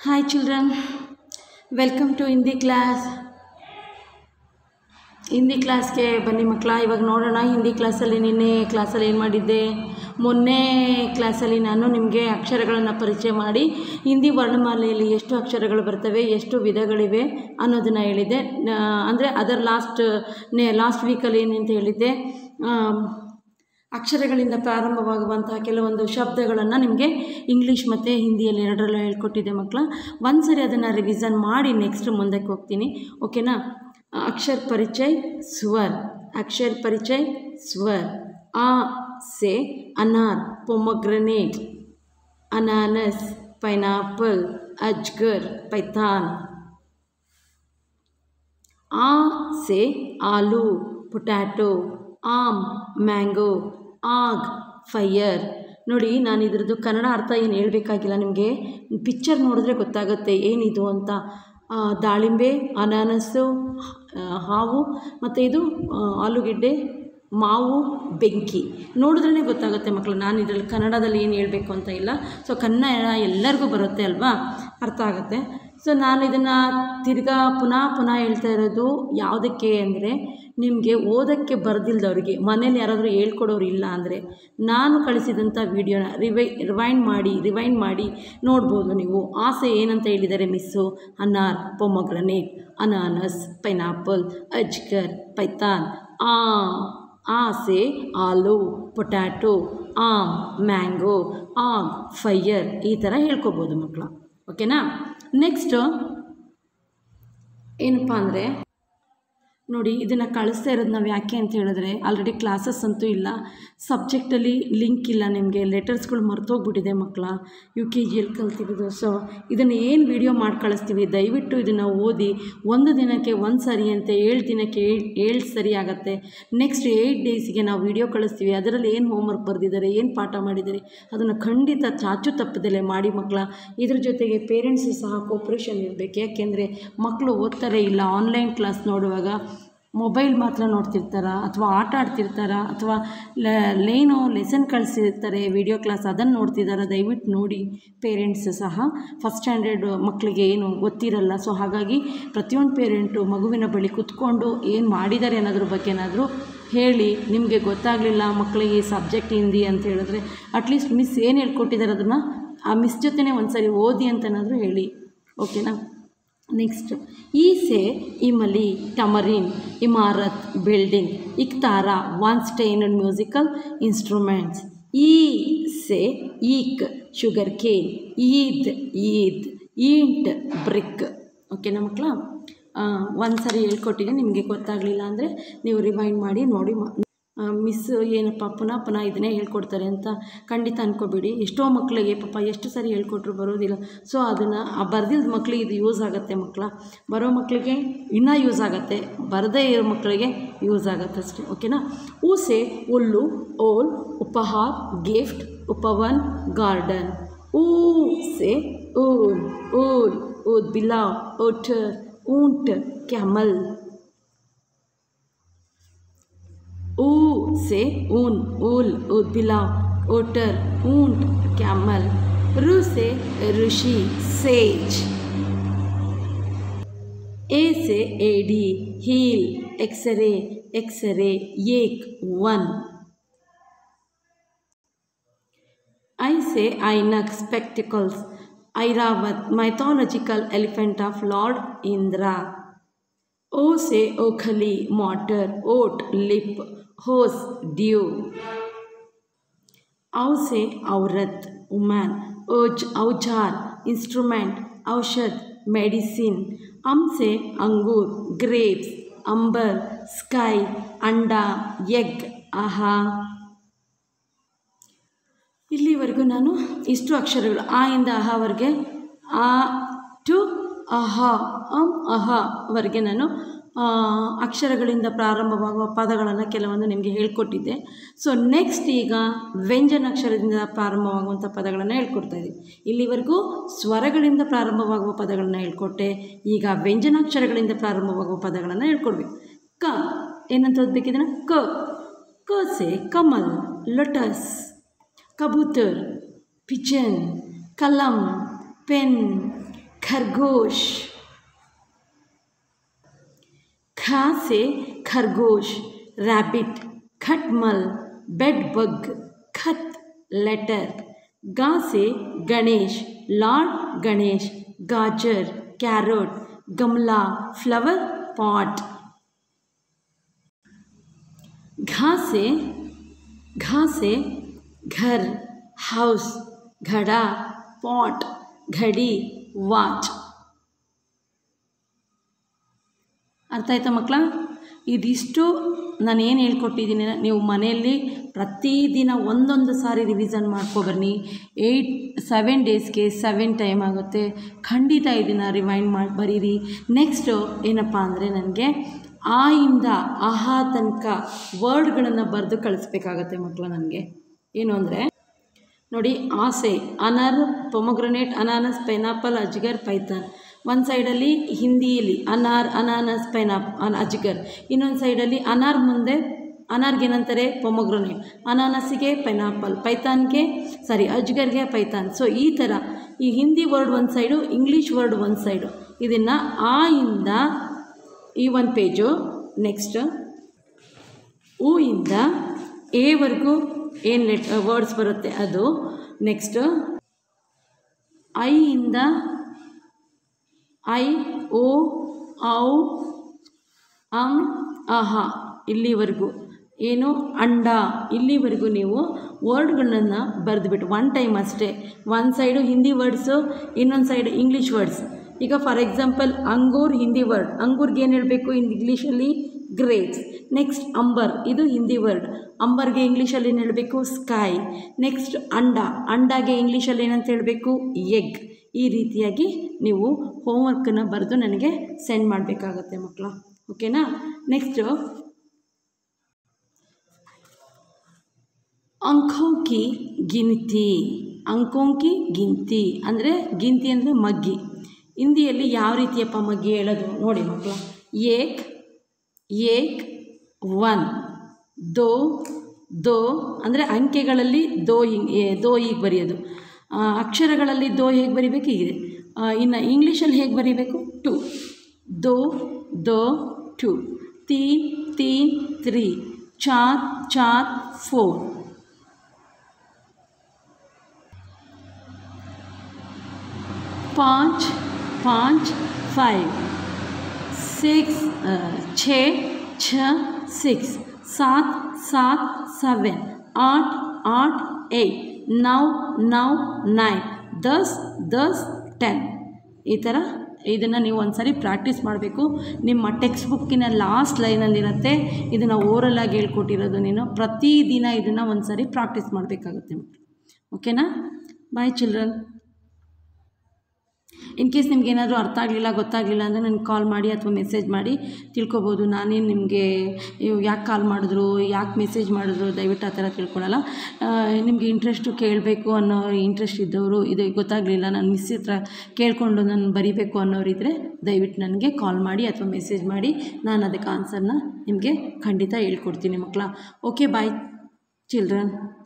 Hi children, welcome to Hindi class. Hindi ಕ್ಲಾಸ್ಗೆ ಬನ್ನಿ ಮಕ್ಕಳ ಇವಾಗ ನೋಡೋಣ ಹಿಂದಿ ಕ್ಲಾಸಲ್ಲಿ ನಿನ್ನೆ ಕ್ಲಾಸಲ್ಲಿ ಏನು ಮಾಡಿದ್ದೆ ಮೊನ್ನೆ ಕ್ಲಾಸಲ್ಲಿ ನಾನು ನಿಮಗೆ ಅಕ್ಷರಗಳನ್ನು ಪರಿಚಯ ಮಾಡಿ ಹಿಂದಿ ವರ್ಣಮಾಲೆಯಲ್ಲಿ ಎಷ್ಟು ಅಕ್ಷರಗಳು ಬರ್ತವೆ ಎಷ್ಟು ವಿಧಗಳಿವೆ ಅನ್ನೋದನ್ನು ಹೇಳಿದ್ದೆ ಅಂದರೆ ಅದರ್ ಲಾಸ್ಟ್ ನೇ ಲಾಸ್ಟ್ ವೀಕಲ್ಲಿ ಏನಂತ ಹೇಳಿದ್ದೆ ಆಮ್, ಅಕ್ಷರಗಳಿಂದ ಪ್ರಾರಂಭವಾಗುವಂತಹ ಕೆಲವೊಂದು ಶಬ್ದಗಳನ್ನು ನಿಮಗೆ ಇಂಗ್ಲೀಷ್ ಮತ್ತು ಹಿಂದಿಯಲ್ಲಿ ಎರಡರಲ್ಲೂ ಹೇಳ್ಕೊಟ್ಟಿದ್ದೆ ಮಕ್ಕಳ ಒಂದು ಸರಿ ಅದನ್ನು ರಿವಿಸನ್ ಮಾಡಿ ನೆಕ್ಸ್ಟ್ ಮುಂದಕ್ಕೆ ಹೋಗ್ತೀನಿ ಓಕೆನಾ ಅಕ್ಷರ್ ಪರಿಚಯ್ ಸ್ವರ್ ಅಕ್ಷರ್ ಪರಿಚಯ್ ಸ್ವರ್ ಆ ಸೆ ಅನಾರ್ ಪೊಮಗ್ರನೇಟ್ ಅನಾನಸ್ ಪೈನಾಪಲ್ ಅಜ್ಗರ್ ಪೈಥಾನ್ ಆ ಸೆ ಆಲೂ ಪೊಟ್ಯಾಟೊ ಆಮ್ ಮ್ಯಾಂಗೋ ಆಗ್ ಫೈಯರ್ ನೋಡಿ ನಾನು ಇದ್ರದ್ದು ಕನ್ನಡ ಅರ್ಥ ಏನು ಹೇಳಬೇಕಾಗಿಲ್ಲ ನಿಮಗೆ ಪಿಕ್ಚರ್ ನೋಡಿದ್ರೆ ಗೊತ್ತಾಗುತ್ತೆ ಏನಿದು ಅಂತ ಆ, ದಾಳಿಂಬೆ ಅನಾನಸ್ಸು ಆ, ಹಾವು ಮತ್ತು ಇದು ಆ, ಆಲೂಗೆಡ್ಡೆ ಮಾವು ಬೆಂಕಿ ನೋಡಿದ್ರೇ ಗೊತ್ತಾಗುತ್ತೆ ಮಕ್ಕಳು ನಾನು ಇದರಲ್ಲಿ ಕನ್ನಡದಲ್ಲಿ ಏನು ಹೇಳಬೇಕು ಅಂತ ಇಲ್ಲ ಸೊ ಕನ್ನಡ ಎಲ್ಲರಿಗೂ ಬರುತ್ತೆ ಅಲ್ವಾ ಅರ್ಥ ಆಗುತ್ತೆ ಸೊ ನಾನು ಇದನ್ನು ತಿರ್ಗಾ ಪುನಃ ಪುನಃ ಹೇಳ್ತಾ ಇರೋದು ಯಾವುದಕ್ಕೆ ಅಂದರೆ ನಿಮಗೆ ಓದೋಕ್ಕೆ ಬರೆದಿಲ್ದವ್ರಿಗೆ ಮನೇಲಿ ಯಾರಾದರೂ ಹೇಳ್ಕೊಡೋರು ಇಲ್ಲ ಅಂದರೆ ನಾನು ಕಳಿಸಿದಂಥ ವೀಡಿಯೋನ ರಿವೈ ರಿವೈಂಡ್ ಮಾಡಿ ರಿವೈಂಡ್ ಮಾಡಿ ನೋಡ್ಬೋದು ನೀವು ಆಸೆ ಏನಂತ ಹೇಳಿದ್ದಾರೆ ಮಿಸ್ಸು ಅನಾರ್ ಪೊಮಗ್ರನೇಟ್ ಅನಾನಸ್ ಪೈನಾಪಲ್ ಅಜ್ಗರ್ ಪೈತಾನ್ ಆ ಆಸೆ ಆಲೂ ಪೊಟ್ಯಾಟೊ ಆಮ್ ಮ್ಯಾಂಗೋ ಆಗ್ ಫೈಯರ್ ಈ ಥರ ಹೇಳ್ಕೊಬೋದು ಮಕ್ಕಳು ಓಕೆನಾ ನೆಕ್ಸ್ಟು ಏನಪ್ಪ ಅಂದರೆ ನೋಡಿ ಇದನ್ನು ಕಳಿಸ್ತಾ ಇರೋದು ನಾವು ಯಾಕೆ ಅಂತ ಹೇಳಿದ್ರೆ ಆಲ್ರೆಡಿ ಕ್ಲಾಸಸ್ ಅಂತೂ ಇಲ್ಲ ಸಬ್ಜೆಕ್ಟಲ್ಲಿ ಲಿಂಕ್ ಇಲ್ಲ ನಿಮಗೆ ಲೆಟರ್ಸ್ಗಳು ಮರ್ತೋಗ್ಬಿಟ್ಟಿದೆ ಮಕ್ಕಳ ಯು ಕೆ ಜಿಯಲ್ಲಿ ಕಲ್ತಿರೋದು ಸೊ ಇದನ್ನು ಏನು ವಿಡಿಯೋ ಮಾಡಿ ಕಳಿಸ್ತೀವಿ ದಯವಿಟ್ಟು ಇದನ್ನು ಓದಿ ಒಂದು ದಿನಕ್ಕೆ ಒಂದು ಸರಿ ಅಂತ ಏಳು ದಿನಕ್ಕೆ ಏಳು ಏಳು ಸರಿ ಆಗುತ್ತೆ ನೆಕ್ಸ್ಟ್ ಏಯ್ಟ್ ಡೇಸಿಗೆ ನಾವು ವಿಡಿಯೋ ಕಳಿಸ್ತೀವಿ ಅದರಲ್ಲಿ ಏನು ಹೋಮ್ವರ್ಕ್ ಬರೆದಿದ್ದಾರೆ ಏನು ಪಾಠ ಮಾಡಿದ್ದಾರೆ ಅದನ್ನು ಖಂಡಿತ ಚಾಚು ತಪ್ಪದಲ್ಲೇ ಮಾಡಿ ಮಕ್ಕಳ ಇದ್ರ ಜೊತೆಗೆ ಪೇರೆಂಟ್ಸು ಸಹ ಕೋಪ್ರೇಷನ್ ಇರಬೇಕು ಯಾಕೆಂದರೆ ಮಕ್ಕಳು ಓದ್ತಾರೆ ಇಲ್ಲ ಆನ್ಲೈನ್ ಕ್ಲಾಸ್ ನೋಡುವಾಗ ಮೊಬೈಲ್ ಮಾತ್ರ ನೋಡ್ತಿರ್ತಾರ ಅಥವಾ ಆಟ ಆಡ್ತಿರ್ತಾರ ಅಥವಾ ಲೇನು ಲೆಸನ್ ಕಳಿಸಿರ್ತಾರೆ ವಿಡಿಯೋ ಕ್ಲಾಸ್ ಅದನ್ನು ನೋಡ್ತಿದ್ದಾರೆ ದಯವಿಟ್ಟು ನೋಡಿ ಪೇರೆಂಟ್ಸ್ ಸಹ ಫಸ್ಟ್ ಸ್ಟ್ಯಾಂಡರ್ಡ್ ಮಕ್ಕಳಿಗೆ ಏನು ಗೊತ್ತಿರಲ್ಲ ಸೊ ಹಾಗಾಗಿ ಪ್ರತಿಯೊಂದು ಪೇರೆಂಟು ಮಗುವಿನ ಬಳಿ ಕುತ್ಕೊಂಡು ಏನು ಮಾಡಿದ್ದಾರೆ ಅನ್ನೋದ್ರ ಬಗ್ಗೆ ಏನಾದರೂ ಹೇಳಿ ನಿಮಗೆ ಗೊತ್ತಾಗಲಿಲ್ಲ ಮಕ್ಕಳಿಗೆ ಸಬ್ಜೆಕ್ಟ್ ಹಿಂದಿ ಅಂತ ಹೇಳಿದ್ರೆ ಅಟ್ಲೀಸ್ಟ್ ಮಿಸ್ ಏನು ಹೇಳ್ಕೊಟ್ಟಿದ್ದಾರೆ ಅದನ್ನು ಆ ಮಿಸ್ ಜೊತೆನೇ ಒಂದು ಸರಿ ಓದಿ ಅಂತನಾದರೂ ಹೇಳಿ ಓಕೆನಾ ನೆಕ್ಸ್ಟ್ ಈ ಸೆ ಇಮಲಿ ಟಮರಿನ್ ಇಮಾರತ್ ಬಿಲ್ಡಿಂಗ್ ಇಕ್ತಾರ ಒನ್ ಸ್ಟೈನಡ್ ಮ್ಯೂಸಿಕಲ್ ಇನ್ಸ್ಟ್ರೂಮೆಂಟ್ಸ್ ಈ ಸೆ ಈಕ್ ಶುಗರ್ ಕೇನ್ ಈದ್ ಈದ್ ಈಂಟ್ ಬ್ರಿಕ್ ಓಕೆನಾ ಮಕ್ಕಳ ಒಂದು ಸರಿ ಹೇಳ್ಕೊಟ್ಟಿದ್ದೀನಿ ನಿಮಗೆ ಗೊತ್ತಾಗಲಿಲ್ಲ ಅಂದರೆ ನೀವು ರಿಮೈಂಡ್ ಮಾಡಿ ನೋಡಿ ಮಿಸ್ ಏನಪ್ಪ ಪುನಃ ಪುನಃ ಇದನ್ನೇ ಹೇಳ್ಕೊಡ್ತಾರೆ ಅಂತ ಖಂಡಿತ ಅನ್ಕೋಬೇಡಿ ಎಷ್ಟೋ ಮಕ್ಕಳಿಗೆ ಪಾಪ ಎಷ್ಟು ಸರಿ ಹೇಳ್ಕೊಟ್ರು ಬರೋದಿಲ್ಲ ಸೊ ಅದನ್ನು ಆ ಬರ್ದಿದ್ದ ಮಕ್ಕಳಿಗೆ ಇದು ಯೂಸ್ ಆಗುತ್ತೆ ಮಕ್ಕಳ ಬರೋ ಮಕ್ಕಳಿಗೆ ಇನ್ನೂ ಯೂಸ್ ಆಗುತ್ತೆ ಬರದೇ ಇರೋ ಮಕ್ಕಳಿಗೆ ಯೂಸ್ ಆಗುತ್ತೆ ಅಷ್ಟೇ ಓಕೆನಾ ಊಸೆ ಹುಲ್ಲು ಓಲ್ ಉಪಹಾರ್ ಗಿಫ್ಟ್ ಉಪವನ್ ಗಾರ್ಡನ್ ಊಸೆ ಊಲ್ ಊಲ್ ಊದ್ ಬಿಲಾವ್ ಓಟರ್ ಊಂಟ್ ಕ್ಯಾಮಲ್ ऊ से ऊन ऊल उदबिलाव ओटर ऊंट कैमल रु से ऋषि सेज ए से एडी हील एक्सरे एक्सरे एक one I say Ainak spectacles, Airavat, mythological elephant of Lord Indra. O say Okhali, mortar, oat, lip, hose, dew. Au say Aurat, woman, Oj, Aujar, instrument, Aushad, medicine. Am say Angur, grapes, Amber, sky, Anda, egg, aha. ಇಲ್ಲಿವರೆಗೂ ನಾನು ಇಷ್ಟು ಅಕ್ಷರಗಳು ಆ ಇಂದ ಅಹವರೆಗೆ ಆ to ಅಹ ಅಂ ಅಹವರೆಗೆ ನಾನು ಆ, ಅಕ್ಷರಗಳಿಂದ ಪ್ರಾರಂಭವಾಗುವ ಪದಗಳನ್ನು ಕೆಲವೊಂದು ನಿಮಗೆ ಹೇಳ್ಕೊಟ್ಟಿದ್ದೆ ಸೊ ನೆಕ್ಸ್ಟ್ ಈಗ ವ್ಯಂಜನಾಕ್ಷರದಿಂದ ಪ್ರಾರಂಭವಾಗುವಂಥ ಪದಗಳನ್ನು ಹೇಳ್ಕೊಡ್ತಾ ಇದ್ದೀವಿ ಇಲ್ಲಿವರೆಗೂ ಸ್ವರಗಳಿಂದ ಪ್ರಾರಂಭವಾಗುವ ಪದಗಳನ್ನು ಹೇಳ್ಕೊಟ್ಟೆ ಈಗ ವ್ಯಂಜನಾಕ್ಷರಗಳಿಂದ ಪ್ರಾರಂಭವಾಗುವ ಪದಗಳನ್ನು ಹೇಳ್ಕೊಡ್ಬೇಕು ಕ ಏನಂತ ಓದ್ಬೇಕಿದ್ರೆ ಕ ಕ ಸೆ ಕಮಲ್ ಲೊಟಸ್ ಕಬೂತರ್ ಪಿಜನ್ ಕಲಂ ಪೆನ್ खरगोश खा से खरगोश रैबिट खटमल बेड बग खत लेटर गा से गणेश लॉर्ड गणेश गाजर कैरोट गमला फ्लावर पॉट घा से घा से घर हाउस घड़ा पॉट घड़ी ವಾಚ್ ಅರ್ಥ ಆಯ್ತಾ ಮಕ್ಕಳ ಇದಿಷ್ಟು ನಾನು ಏನು ಹೇಳ್ಕೊಟ್ಟಿದ್ದೀನಿ ನೀವು ಮನೆಯಲ್ಲಿ ಪ್ರತಿದಿನ ಒಂದೊಂದು ಸಾರಿ ರಿವಿಸನ್ ಮಾಡ್ಕೊಬನ್ನಿ ಏಯ್ಟ್ ಸೆವೆನ್ ಡೇಸ್ಗೆ ಸೆವೆನ್ ಟೈಮ್ ಆಗುತ್ತೆ ಖಂಡಿತ ಇದನ್ನು ರಿವೈಂಡ್ ಮಾಡಿ ಬರೀರಿ ನೆಕ್ಸ್ಟು ಏನಪ್ಪ ಅಂದರೆ ನನಗೆ ಆ ಇಂದ ಆಹಾ ತನಕ ವರ್ಡ್ಗಳನ್ನು ಬರೆದು ಕಳಿಸ್ಬೇಕಾಗತ್ತೆ ಮಕ್ಕಳು ನನಗೆ ಏನು ಅಂದರೆ ನೋಡಿ ಆಸೆ ಅನರ್ ಪೊಮೊಗ್ರನೇಟ್ ಅನಾನಸ್ ಪೈನಾಪಲ್ ಅಜ್ಗರ್ ಪೈಥಾನ್ ಒಂದು ಸೈಡಲ್ಲಿ ಹಿಂದಿಯಲ್ಲಿ ಅನಾರ್ ಅನಾನಸ್ ಪೈನಾಪ್ ಅನ್ ಅಜ್ಗರ್ ಇನ್ನೊಂದು ಸೈಡಲ್ಲಿ ಅನಾರ್ ಮುಂದೆ ಅನಾರ್ಗೆ ಏನಂತಾರೆ ಪೊಮೊಗ್ರನೇಟ್ ಅನಾನಸ್ಸಿಗೆ ಪೈನಾಪಲ್ ಪೈಥಾನ್ಗೆ ಸಾರಿ ಅಜ್ಗರ್ಗೆ ಪೈಥಾನ್ ಸೊ ಈ ಥರ ಈ ಹಿಂದಿ ವರ್ಡ್ ಒಂದು ಸೈಡು ಇಂಗ್ಲೀಷ್ ವರ್ಡ್ ಒಂದು ಸೈಡು ಇದನ್ನು ಆ ಇಂದ ಈ ಒಂದು ಪೇಜು ನೆಕ್ಸ್ಟ್ ಉ ಇಂದ ಎವರೆಗೂ ಏನು ಲೆಟ್ ವರ್ಡ್ಸ್ ಬರುತ್ತೆ ಅದು ನೆಕ್ಸ್ಟ್ ಐ ಇಂದ ಐ ಓ ಔ ಅಂ ಅಹ ಇಲ್ಲಿವರೆಗೂ ಏನು ಅಂಡ ಇಲ್ಲಿವರೆಗೂ ನೀವು ವರ್ಡ್ಗಳನ್ನು ಬರೆದುಬಿಟ್ಟು ಒನ್ ಟೈಮ್ ಅಷ್ಟೇ ಒಂದು ಸೈಡು ಹಿಂದಿ ವರ್ಡ್ಸು ಇನ್ನೊಂದು ಸೈಡ್ ಇಂಗ್ಲೀಷ್ ವರ್ಡ್ಸ್ ಈಗ ಫಾರ್ ಎಕ್ಸಾಂಪಲ್ ಅಂಗೂರ್ ಹಿಂದಿ ವರ್ಡ್ ಅಂಗೂರ್ಗೆ ಏನು ಹೇಳಬೇಕು ಇಂಗ್ಲೀಷಲ್ಲಿ ಗ್ರೇಪ್ಸ್ ನೆಕ್ಸ್ಟ್ ಅಂಬರ್ ಇದು ಹಿಂದಿ ವರ್ಡ್ ಅಂಬರ್ಗೆ ಇಂಗ್ಲೀಷಲ್ಲಿ ಏನು ಹೇಳಬೇಕು ಸ್ಕೈ ನೆಕ್ಸ್ಟ್ ಅಂಡ ಅಂಡಾಗೆ ಇಂಗ್ಲೀಷಲ್ಲಿ ಏನಂತ ಹೇಳಬೇಕು ಎಗ್ ಈ ರೀತಿಯಾಗಿ ನೀವು ಹೋಮ್ವರ್ಕನ್ನು ಬರೆದು ನನಗೆ ಸೆಂಡ್ ಮಾಡಬೇಕಾಗತ್ತೆ ಮಕ್ಕಳ ಓಕೆನಾ ನೆಕ್ಸ್ಟು ಅಂಕೋಂ ಕಿ ಗಿನತಿ ಅಂಕೋಂ ಕಿ ಗಿಂತಿ ಅಂದರೆ ಗಿಂತಿ ಅಂದರೆ ಮಗ್ಗಿ ಹಿಂದಿಯಲ್ಲಿ ಯಾವ ರೀತಿಯಪ್ಪ ಮಗ್ಗಿ ಹೇಳೋದು ನೋಡಿ ಮಕ್ಕಳು ಏಕ್ ಏಕ್ ಒನ್ ದೋ ದೋ ಅಂದರೆ ಅಂಕೆಗಳಲ್ಲಿ ದೋ ಹಿಂಗ್ ಏ ದೋ ಹೀಗೆ ಬರೆಯೋದು ಆ, ಅಕ್ಷರಗಳಲ್ಲಿ ದೋ ಹೇಗೆ ಬರಿಬೇಕು ಹೀಗಿದೆ ಆ, ಇನ್ನು ಇಂಗ್ಲೀಷಲ್ಲಿ ಹೇಗೆ ಬರಿಬೇಕು ಟು ದೋ ದೋ ಟು ತೀನ್ ತೀನ್ ತ್ರೀ ಚಾರ್ ಚಾರ್ ಫೋರ್ पाँच पाँच फाइव सिक्स छः छः सिक्स सात सात सेवन आठ आठ एट नौ नौ ನೈನ್ ದಸ್ ದಸ್ ಟೆನ್ ಈ ಥರ ಇದನ್ನು ನೀವು ಒಂದ್ಸರಿ ಪ್ರಾಕ್ಟೀಸ್ ಮಾಡಬೇಕು ನಿಮ್ಮ ಟೆಕ್ಸ್ಟ್ ಬುಕ್ಕಿನ ಲಾಸ್ಟ್ ಲೈನಲ್ಲಿರುತ್ತೆ ಇದನ್ನು ಓರಲಾಗಿ ಹೇಳ್ಕೊಟ್ಟಿರೋದು ನೀನು ಪ್ರತಿದಿನ ಇದನ್ನು ಒಂದ್ಸರಿ ಪ್ರಾಕ್ಟೀಸ್ ಮಾಡಬೇಕಾಗುತ್ತೆ ಓಕೆನಾ ಬಾಯ್ ಚಿಲ್ಡ್ರನ್ ಇನ್ ಕೇಸ್ ನಿಮ್ಗೆ ಏನಾದರೂ ಅರ್ಥ ಆಗಲಿಲ್ಲ ಗೊತ್ತಾಗಲಿಲ್ಲ ಅಂದರೆ ನನಗೆ ಕಾಲ್ ಮಾಡಿ ಅಥವಾ ಮೆಸೇಜ್ ಮಾಡಿ ತಿಳ್ಕೊಬೋದು ನಾನೇನು ನಿಮಗೆ ಯಾಕೆ ಕಾಲ್ ಮಾಡಿದ್ರು ಯಾಕೆ ಮೆಸೇಜ್ ಮಾಡಿದ್ರು ದಯವಿಟ್ಟು ಆ ಥರ ತಿಳ್ಕೊಳ್ಳಲ್ಲ ಆ, ನಿಮಗೆ ಇಂಟ್ರೆಸ್ಟು ಕೇಳಬೇಕು ಅನ್ನೋ ಇಂಟ್ರೆಸ್ಟ್ ಇದ್ದವರು ಇದು ಗೊತ್ತಾಗಲಿಲ್ಲ ನಾನು ಮಿಸ್ ಹತ್ರ ಕೇಳಿಕೊಂಡು ನಾನು ಬರಿಬೇಕು ಅನ್ನೋರಿದ್ದರೆ ದಯವಿಟ್ಟು ನನಗೆ ಕಾಲ್ ಮಾಡಿ ಅಥವಾ ಮೆಸೇಜ್ ಮಾಡಿ ನಾನು ಅದಕ್ಕೆ ಆನ್ಸರ್ನ ನಿಮಗೆ ಖಂಡಿತ ಹೇಳ್ಕೊಡ್ತೀನಿ ಮಕ್ಕಳ ಓಕೆ ಬಾಯ್ ಚಿಲ್ಡ್ರನ್